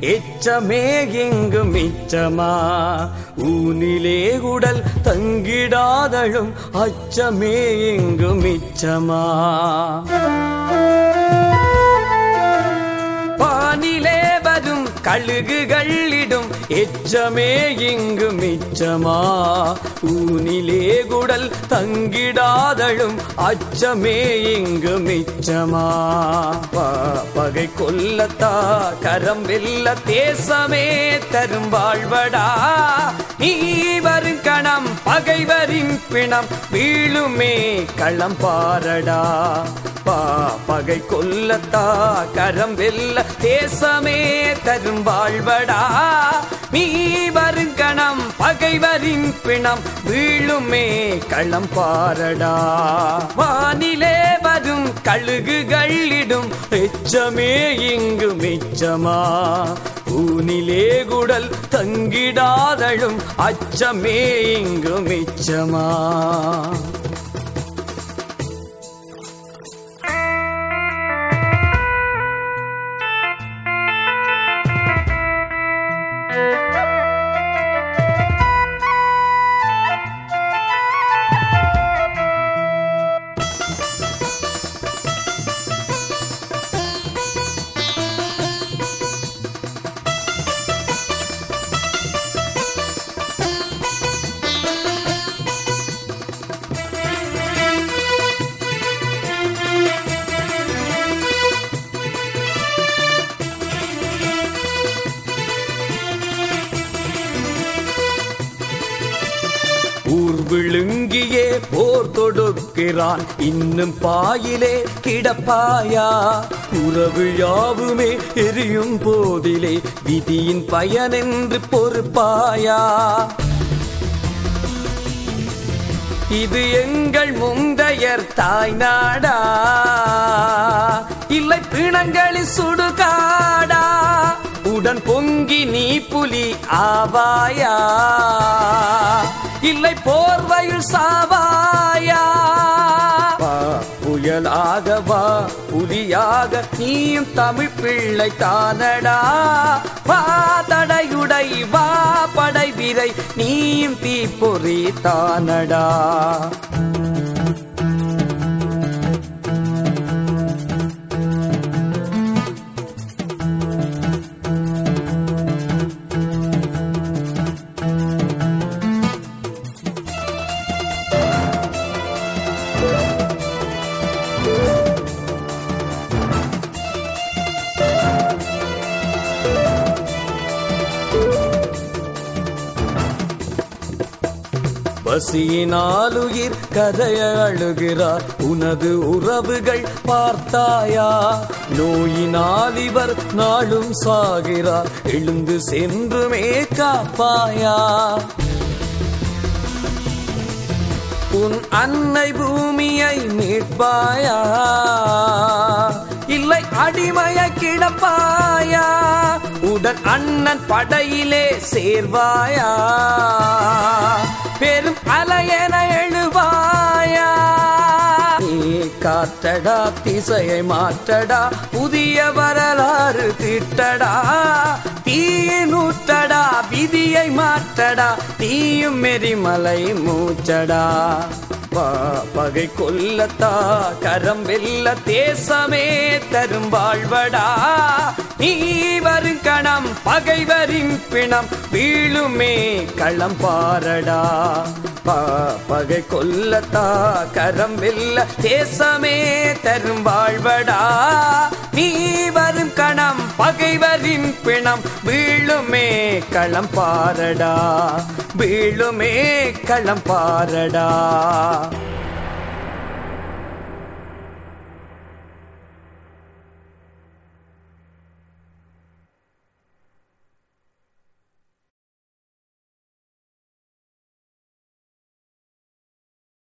எச்சமே இங்கு மிச்சமா ஊனிலே உடல் தங்கிடாதழும் அச்சமே இங்கு மிச்சமா வானிலே வரும் கழுகுகளிடும் எச்சமே இங்கு மிச்சமா ஊனிலே குடல் தங்கிடாதழும் அச்சமே இங்கு மிச்சமா ப- பகை கொல்லத்தா கரம் வெல்ல தேசமே தரும் வாழ்வடா நீ வரும் கணம் பகைவரின் பிணம் வீழுமே களம் பாரடா பா பகை கொல்லத்தா கரம் வெல்ல தேசமே தரும் வாழ்வடா நீ வருங்கணம் பகைவரின் பிணம் வீழுமே களம் பாரடா வானிலே வரும் கழுகுகளிடும் எச்சமே இங்கு மிச்சமா ஊனிலே குடல் தங்கிடாதழும் அச்சமே இங்கு மிச்சமா ஊர் விழுங்கியே போர் தொடுக்கிறான் இன்னும் பாயிலே கிடப்பாயா உறவு யாவுமே எரியும் போதிலே விதியின் பயனென்று பொறுப்பாயா இது எங்கள் முந்தையர் தாய் நாடா இல்லை பிணங்களில் சுடுகாடா உடன் பொங்கி நீ புலி ஆவாயா இல்லை போர்வையில் சாவாயா வா, புயலாக வா புலியாக நீயும் தமிழ் பிள்ளை தானடா வா தடையுடை வா படை விரை நீயும் தீப்பொறி தானடா பசியினால் உயிர் கதைய அழுகிறார் உனது உறவுகள் பார்த்தாயா நோயினால் இவர் நாளும் சாகிறார் எழுந்து சென்றுமே காப்பாயா உன் அன்னை பூமியை மீட்பாயா இல்லை அடிமைய கிடப்பாயா உடன் அண்ணன் படையிலே சேர்வாயா பெரும் அலையென எழுவாயா நீ காற்றடா திசையை மாற்றடா புதிய வரலாறு திட்டடா தீயினூற்றடா விதியை மாற்றடா தீயும் மெரிமலை மூச்சடா பா பகை கொல்லத்தா கரம் வெல்ல தேசமே தரும் வாழ்வடா நீ வரும் கணம் பகைவரின் பிணம் வீழுமே களம் பாரடா பா பகை கொல்லத்தா கரம் வெல்ல தேசமே தரும் வாழ்வடா நீ வரும் கணம் பகைவரின் பிணம் வீழுமே களம் பாரடா வீழுமே களம் பாரடா